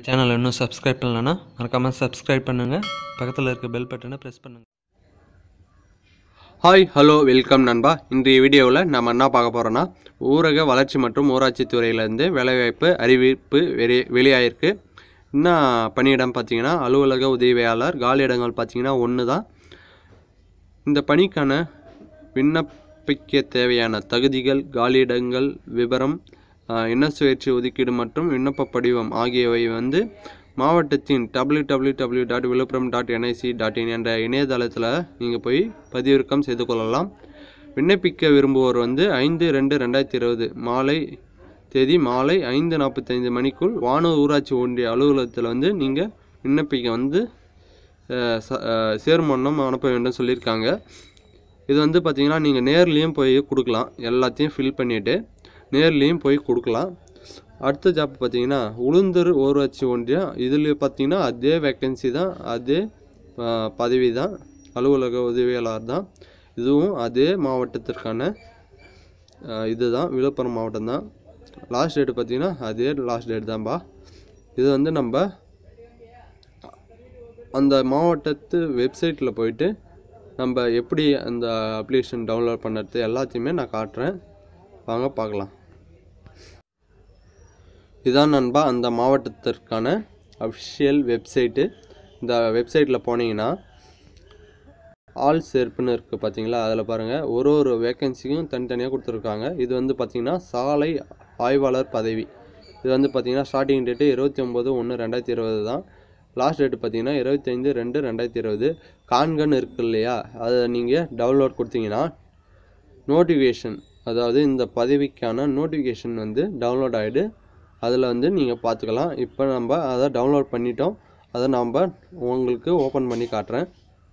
சேனலை இன்னும் சப்ஸ்கிரைப் பண்ணலன்னா மறக்காமல் சப்ஸ்கிரைப் பண்ணுங்கள் பக்கத்தில் இருக்க பெல் பட்டனை ப்ரெஸ் பண்ணுங்கள் ஹாய் ஹலோ வெல்கம் நண்பா இன்றைய வீடியோவில் நம்ம என்ன பார்க்க போகிறோன்னா ஊரக வளர்ச்சி மற்றும் ஊராட்சி துறையிலேருந்து வேலைவாய்ப்பு அறிவிப்பு வெளி வெளியாயிருக்கு என்ன பணியிடம் பார்த்தீங்கன்னா அலுவலக உதவியாளர் காலியிடங்கள் பார்த்தீங்கன்னா ஒன்று தான் இந்த பணிக்கான விண்ணப்பிக்க தேவையான தகுதிகள் காலியிடங்கள் விவரம் ஆஹ், இன சுயேட்சை ஒதுக்கீடு மற்றும் விண்ணப்ப படிவம் ஆகியவை வந்து மாவட்டத்தின் W W W dot Viluppuram dot NIC dot in என்ற இணையதளத்தில் நீங்கள் போய் பதிவிறக்கம் செய்து கொள்ளலாம் விண்ணப்பிக்க விரும்புவோர் வந்து ஐந்து ரெண்டு ரெண்டாயிரத்தி இருபது மாலை தேதி மாலை ஐந்து நாற்பத்தைந்து மணிக்குள் வானூர் ஊராட்சி ஒன்றிய அலுவலகத்தில் வந்து நீங்கள் விண்ணப்பிக்க வந்து அஹ், ச- அஹ், சேர்மன்னம் அனுப்ப வேண்டும் சொல்லியிருக்காங்க இது வந்து பார்த்தீங்கன்னா நீங்கள் நேர்லேயும் போய் கொடுக்கலாம் எல்லாத்தையும் ஃபில் பண்ணிவிட்டு நேர்லேயும் போய் கொடுக்கலாம் அடுத்த ஜாப் பார்த்தீங்கன்னா உளுந்தூர் ஊராட்சி ஒன்றியம் இதில் பார்த்தீங்கன்னா அதே வேக்கன்சி தான் அதே அஹ், பதவி தான் அலுவலக உதவியாளர் தான் இதுவும் அதே மாவட்டத்திற்கான அஹ், இதுதான் விழுப்புரம் மாவட்டம் தான் லாஸ்ட் டேட் பார்த்தீங்கன்னா அதே லாஸ்ட் டேட் தான்பா இது வந்து நம்ம அந்த மாவட்டத்து வெப்சைட்டில் போயிட்டு நம்ம எப்படி அந்த அப்ளிகேஷன் டவுன்லோட் பண்ணுறது எல்லாத்தையுமே நான் காட்டுறேன் வாங்க பார்க்கலாம் இதான் நண்பா அந்த மாவட்டத்திற்கான அஃபிஷியல் வெப்சைட்டு இந்த வெப்சைட்டில் போனீங்கன்னா ஆல் சேர்ப்புன்னு இருக்குது பார்த்தீங்களா அதில் பாருங்கள் ஒரு ஒரு வேக்கன்சிக்கும் தனித்தனியாக கொடுத்துருக்காங்க இது வந்து பார்த்தீங்கன்னா சாலை ஆய்வாளர் பதவி இது வந்து பார்த்தீங்கன்னா ஸ்டார்டிங் டேட்டு இருபத்தி ஒம்பது ஒன்று ரெண்டாயிரத்தி இருபது தான் லாஸ்ட் டேட்டு பார்த்தீங்கன்னா இருபத்தைந்து ரெண்டு ரெண்டாயிரத்தி இருபது கான்கன் இருக்கு இல்லையா அதை நீங்கள் டவுன்லோட் கொடுத்தீங்கன்னா நோட்டிஃபிகேஷன் அதாவது இந்த பதவிக்கான நோட்டிஃபிகேஷன் வந்து டவுன்லோட் ஆகிடு அதில் வந்து நீங்கள் பார்த்துக்கலாம் இப்போ நம்ம அதை டவுன்லோட் பண்ணிட்டோம் அதை நம்ம உங்களுக்கு ஓப்பன் பண்ணி காட்டுறேன்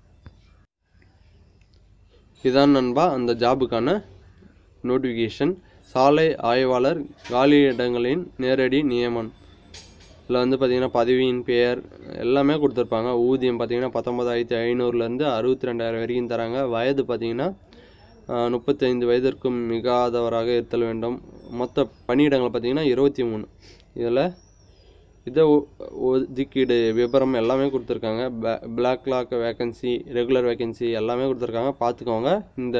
இதான் நண்பா அந்த ஜாபுக்கான நோட்டிஃபிகேஷன் சாலை ஆய்வாளர் காலியிடங்களின் நேரடி நியமனம் இதில் வந்து பார்த்தீங்கன்னா பதவியின் பெயர் எல்லாமே கொடுத்துருப்பாங்க ஊதியம் பார்த்தீங்கன்னா பத்தொம்பதாயிரத்தி ஐநூறுலேருந்து அறுபத்தி ரெண்டாயிரம் வரைக்கும் தராங்க வயது பார்த்தீங்கன்னா ஆஹ், முப்பத்தைந்து வயதிற்கும் மிகாதவராக இருத்தல் வேண்டும் மொத்த பணியிடங்கள் பார்த்தீங்கன்னா இருபத்தி மூணு இதில் இதை ஒ- ஒதுக்கீடு விவரம் எல்லாமே கொடுத்துருக்காங்க backlog vacancy regular vacancy எல்லாமே கொடுத்துருக்காங்க பார்த்துக்கோங்க இந்த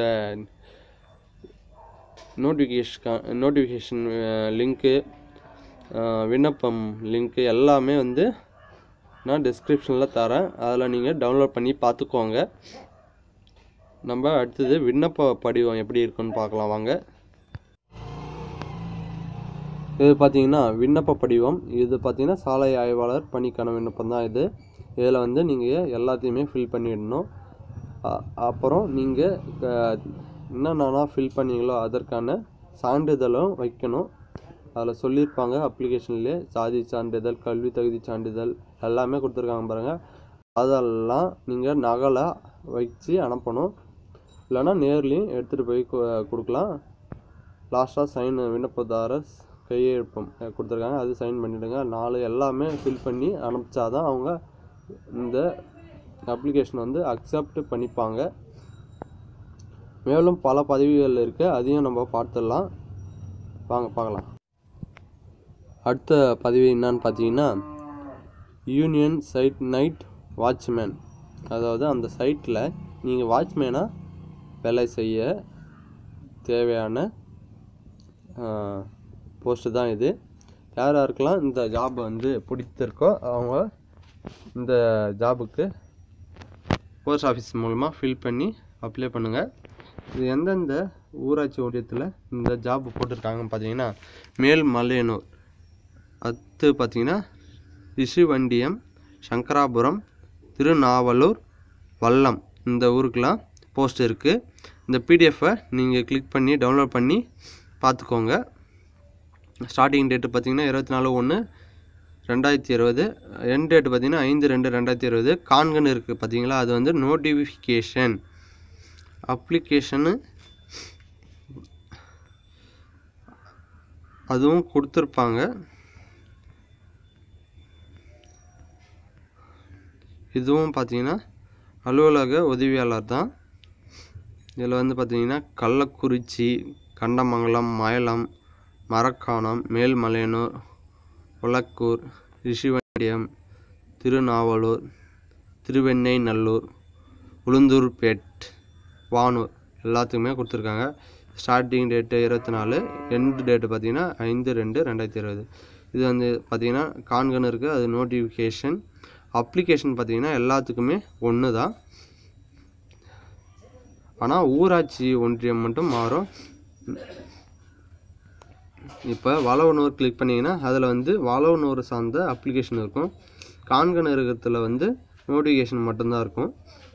நோட்டிஃபிகேஷன் நோட்டிஃபிகேஷன் லிங்க்கு விண்ணப்பம் லிங்க்கு எல்லாமே வந்து நான் டிஸ்கிரிப்ஷனில் தரேன் அதில் நீங்கள் டவுன்லோட் பண்ணி பார்த்துக்கோங்க நம்ம அடுத்தது விண்ணப்ப படிவம் எப்படி இருக்குன்னு பார்க்கலாம் வாங்க இது பார்த்தீங்கன்னா விண்ணப்ப படிவம் இது பார்த்தீங்கன்னா சாலை ஆய்வாளர் பணிக்கான விண்ணப்பம் தான் இது இதில் வந்து நீங்கள் எல்லாத்தையுமே ஃபில் பண்ணிடணும் அ- அப்புறம் நீங்கள் என்னென்னா ஃபில் பண்ணீங்களோ அதற்கான சான்றிதழும் வைக்கணும் அதில் சொல்லியிருப்பாங்க அப்ளிகேஷன்லேயே சாதி சான்றிதழ் கல்வி தகுதி சான்றிதழ் எல்லாமே கொடுத்துருக்காங்க பாருங்கள் அதெல்லாம் நீங்கள் நகலை வச்சு அனுப்பணும் இல்லைன்னா நேர்லேயும் எடுத்துகிட்டு போய் கு- கொடுக்கலாம் லாஸ்ட்டாக சைன் விண்ணப்பதாரர் கையெழுப்பம் கொடுத்துருக்காங்க அது சைன் பண்ணிவிடுங்க நாலு எல்லாமே ஃபில் பண்ணி அனுப்பிச்சாதான் அவங்க இந்த அப்ளிகேஷன் வந்து அக்செப்ட் பண்ணிப்பாங்க மேலும் பல பதவிகள் இருக்குது அதையும் நம்ம பார்த்துடலாம் வாங்க பார்க்கலாம் அடுத்த பதவி என்னன்னு பார்த்தீங்கன்னா யூனியன் சைட் நைட் வாட்ச்மேன் அதாவது அந்த சைட்டில் நீங்கள் வாட்ச்மேனாக வேலை செய்ய தேவையான போஸ்ட்டு தான் இது யார் யாருக்கெல்லாம் இந்த ஜாப் வந்து பிடித்திருக்கோ அவங்க இந்த ஜாபுக்கு போஸ்ட் ஆஃபீஸ் மூலமாக ஃபில் பண்ணி அப்ளை பண்ணுங்கள் இது எந்தெந்த ஊராட்சி ஒன்றியத்தில் இந்த ஜாப் போட்டிருக்காங்கன்னு பார்த்தீங்கன்னா மேல் மலையனூர் அடுத்து பார்த்தீங்கன்னா ரிஷிவண்டியம் சங்கராபுரம் திருநாவலூர் வல்லம் இந்த ஊருக்கெலாம் போஸ்ட் இருக்குது இந்த பிடிஎஃப்பை நீங்கள் கிளிக் பண்ணி டவுன்லோட் பண்ணி பார்த்துக்கோங்க ஸ்டார்டிங் டேட்டு பார்த்தீங்கன்னா இருபத்தி நாலு ஒன்று ரெண்டாயிரத்தி இருபது எண்ட் டேட் பார்த்தீங்கன்னா ஐந்து ரெண்டு ரெண்டாயிரத்தி இருபது கான்கன் இருக்குது பார்த்தீங்களா அது வந்து நோட்டிஃபிகேஷன் அப்ளிகேஷனு அதுவும் கொடுத்துருப்பாங்க இதுவும் பார்த்தீங்கன்னா அலுவலக உதவியாளர் தான் இதில் வந்து பார்த்தீங்கன்னா கள்ளக்குறிச்சி கண்டமங்கலம் மயலம் மரக்காணம் மேல்மலையனூர் உலக்கூர் ரிஷிவண்டி பாளையம் திருநாவலூர் திருவெண்ணெய்நல்லூர் உளுந்தூர்பேட் வானூர் எல்லாத்துக்குமே கொடுத்துருக்காங்க ஸ்டார்டிங் டேட்டு இருபத்தி நாலு எண்டு டேட்டு பார்த்தீங்கன்னா ஐந்து ரெண்டு ரெண்டாயிரத்தி இருபது இது வந்து பார்த்தீங்கன்னா கான்கன் இருக்குது அது நோட்டிஃபிகேஷன் அப்ளிகேஷன் பார்த்தீங்கன்னா எல்லாத்துக்குமே ஒன்று தான் ஆனால் ஊராட்சி ஒன்றியம் மட்டும் மாறும் இப்போ வளவனூர் கிளிக் பண்ணிங்கன்னா அதில் வந்து வளவனூர் சார்ந்த அப்ளிகேஷன் இருக்கும் கான்கன் இருக்கிறதுல வந்து நோட்டிஃபிகேஷன் மட்டும்தான் இருக்கும்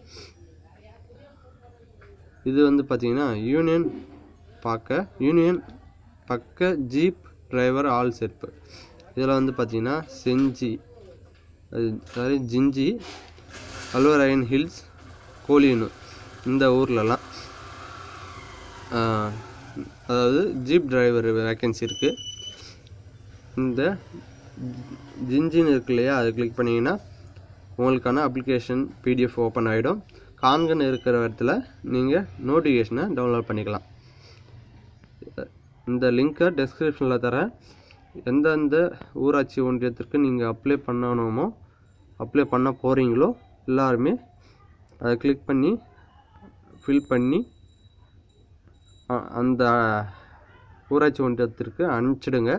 இது வந்து பார்த்தீங்கன்னா யூனியன் பார்க்க யூனியன் பக்க ஜீப் டிரைவர் ஆல் செருப்பு இதில் வந்து பார்த்தீங்கன்னா செஞ்சி சாரி ஜிஞ்சி அல்வராயன் ஹில்ஸ் கோலியனூர் இந்த ஊர்லலாம் ஆஹ், அதாவது ஜீப் டிரைவர் வேக்கன்சி இருக்குது இந்த ஜிஞ்சின்னு இருக்கு இல்லையா அதை கிளிக் பண்ணிங்கன்னா உங்களுக்கான அப்ளிகேஷன் பிடிஎஃப் ஓப்பன் ஆகிடும் கான்கன் இருக்கிற இடத்துல நீங்கள் நோட்டிஃபிகேஷனை டவுன்லோட் பண்ணிக்கலாம் இந்த லிங்க்கை டெஸ்கிரிப்ஷனில் தரேன் எந்தெந்த ஊராட்சி ஒன்றியத்திற்கு நீங்கள் அப்ளை பண்ணணுமோ அப்ளை பண்ண போகிறீங்களோ எல்லாருமே அதை கிளிக் பண்ணி ஃபில் பண்ணி அ- அந்த ஊராட்சி ஒன்றியத்திற்கு அனுப்பிச்சிடுங்க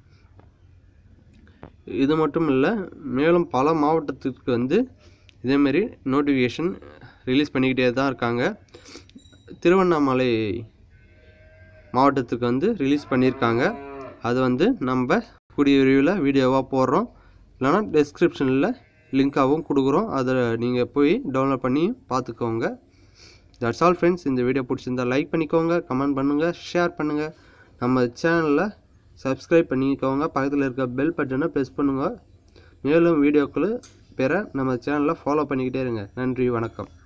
இது மட்டும் இல்லை மேலும் பல மாவட்டத்திற்கு வந்து இதேமாரி நோட்டிஃபிகேஷன் ரிலீஸ் பண்ணிக்கிட்டே தான் இருக்காங்க திருவண்ணாமலை மாவட்டத்துக்கு வந்து ரிலீஸ் பண்ணியிருக்காங்க அது வந்து நம்ம கூடிய விரைவில் வீடியோவாக போடுறோம் இல்லைனா டெஸ்கிரிப்ஷனில் லிங்காகவும் கொடுக்குறோம் அதை நீங்கள் போய் டவுன்லோட் பண்ணி பார்த்துக்கோங்க தட்ஸ் ஆல் ஃப்ரெண்ட்ஸ் இந்த வீடியோ பிடிச்சிருந்தா லைக் பண்ணிக்கோங்க கமெண்ட் பண்ணுங்கள் ஷேர் பண்ணுங்கள் நம்ம சேனலில் சப்ஸ்கிரைப் பண்ணிக்கோங்க பக்கத்தில் இருக்க பெல் பட்டனை ப்ரெஸ் பண்ணுங்கள் மேலும் வீடியோக்கள் பெற நம்ம சேனலை ஃபாலோ பண்ணிக்கிட்டே இருங்க நன்றி வணக்கம்